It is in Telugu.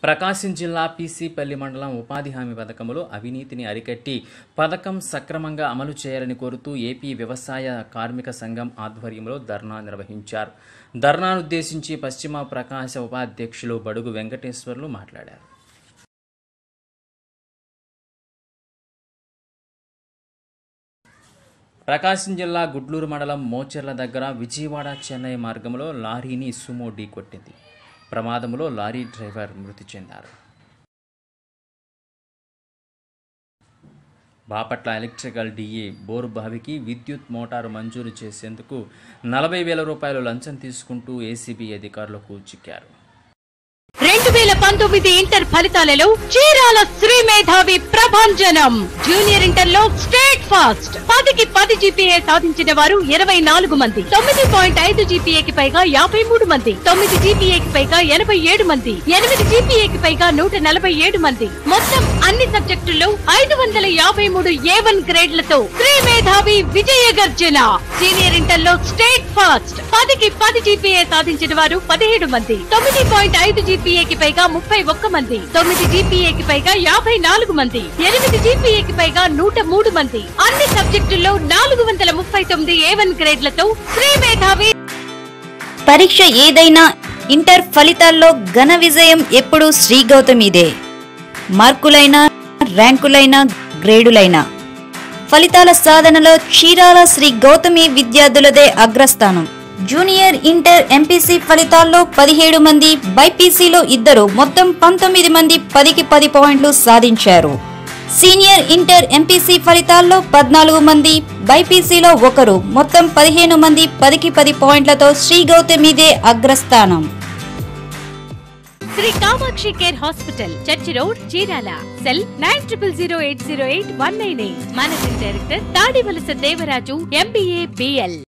ప్రకాశం జిల్లా పీసీపల్లి మండలం ఉపాధి హామీ పథకంలో అవినీతిని అరికట్టి పథకం సక్రమంగా అమలు చేయాలని కోరుతూ ఏపీ వ్యవసాయ కార్మిక సంఘం ఆధ్వర్యంలో ధర్నా నిర్వహించారు ధర్నాను ఉద్దేశించి పశ్చిమ ప్రకాశ ఉపాధ్యక్షులు బడుగు వెంకటేశ్వర్లు మాట్లాడారు ప్రకాశం జిల్లా గుడ్లూరు మండలం మోచెర్ల దగ్గర విజయవాడ చెన్నై మార్గంలో లారీని సుమో ఢీకొట్టింది ప్రమాదంలో లారీ డ్రైవర్ మృతి చెందారు బాపట్ల ఎలక్ట్రికల్ డిఏ బోరు బావికి విద్యుత్ మోటారు మంజూరు చేసేందుకు నలభై వేల రూపాయలు లంచం తీసుకుంటూ ఏసీబీ అధికారులకు చిక్కారు రెండు వేల పంతొమ్మిది ఇంటర్ ఫలితాలలో చీరాల శ్రీ మేధావి ప్రభంజనం జూనియర్ ఇంటర్ లో స్టేట్ ఫాస్ట్ పదికి పది జీపీఏ సాధించిన వారు ఇరవై నాలుగు మంది తొమ్మిది పాయింట్ ఐదు జీపీఏకి పైగా యాభై మూడు మంది తొమ్మిది జీపీఏకి పైగా ఎనభై ఏడు మంది ఎనిమిది జీపీఏకి పైగా నూట నలభై ఏడు మంది మొత్తం అన్ని సబ్జెక్టుల్లో ఐదు వందల యాభై మూడు ఏ వన్ గ్రేడ్లతో శ్రీ మేధావి విజయ గర్జన సీనియర్ ఇంటర్ లో స్టేట్ ఫాస్ట్ పదికి పది జీపీఏ సాధించిన వారు పదిహేడు మంది తొమ్మిది పాయింట్ ఐదు జీపీఏకి పైగా ముప్పై ఒక్క మంది తొమ్మిది జీపీఏకి పైగా యాభై నాలుగు మంది ఎనిమిది జీపీఏకి పైగా నూట మూడు మంది అన్ని సబ్జెక్టుల్లో నాలుగు వందల ముప్పై తొమ్మిది ఏ వన్ గ్రేడ్లతో శ్రీ మేధావి పరీక్ష ఏదైనా ఇంటర్ ఫలితాల్లో ఘన విజయం ఎప్పుడూ శ్రీ గౌతమిదే మార్కులైనా ర్యాంకులైనా గ్రేడులైనా ఫలితాల సాధనలో చీరాల శ్రీ గౌతమి విద్యార్థులదే అగ్రస్థానం జూనియర్ ఇంటర్ ఎంపీసీ ఫలితాల్లో పదిహేడు మంది బైపీసీలో ఇద్దరు మొత్తం పంతొమ్మిది మంది పదికి పది పాయింట్లు సాధించారు సీనియర్ ఇంటర్ ఎంపీసీ ఫలితాల్లో పద్నాలుగు మంది బైపీసీలో ఒకరు మొత్తం పదిహేను మంది పదికి పది పాయింట్లతో శ్రీ గౌతమిదే అగ్రస్థానం Sri Kamakshi care hospital church road Chirala cell nine triple zero eight zero eight one nine eight managing director Tadivalasa Devaraju MBA BL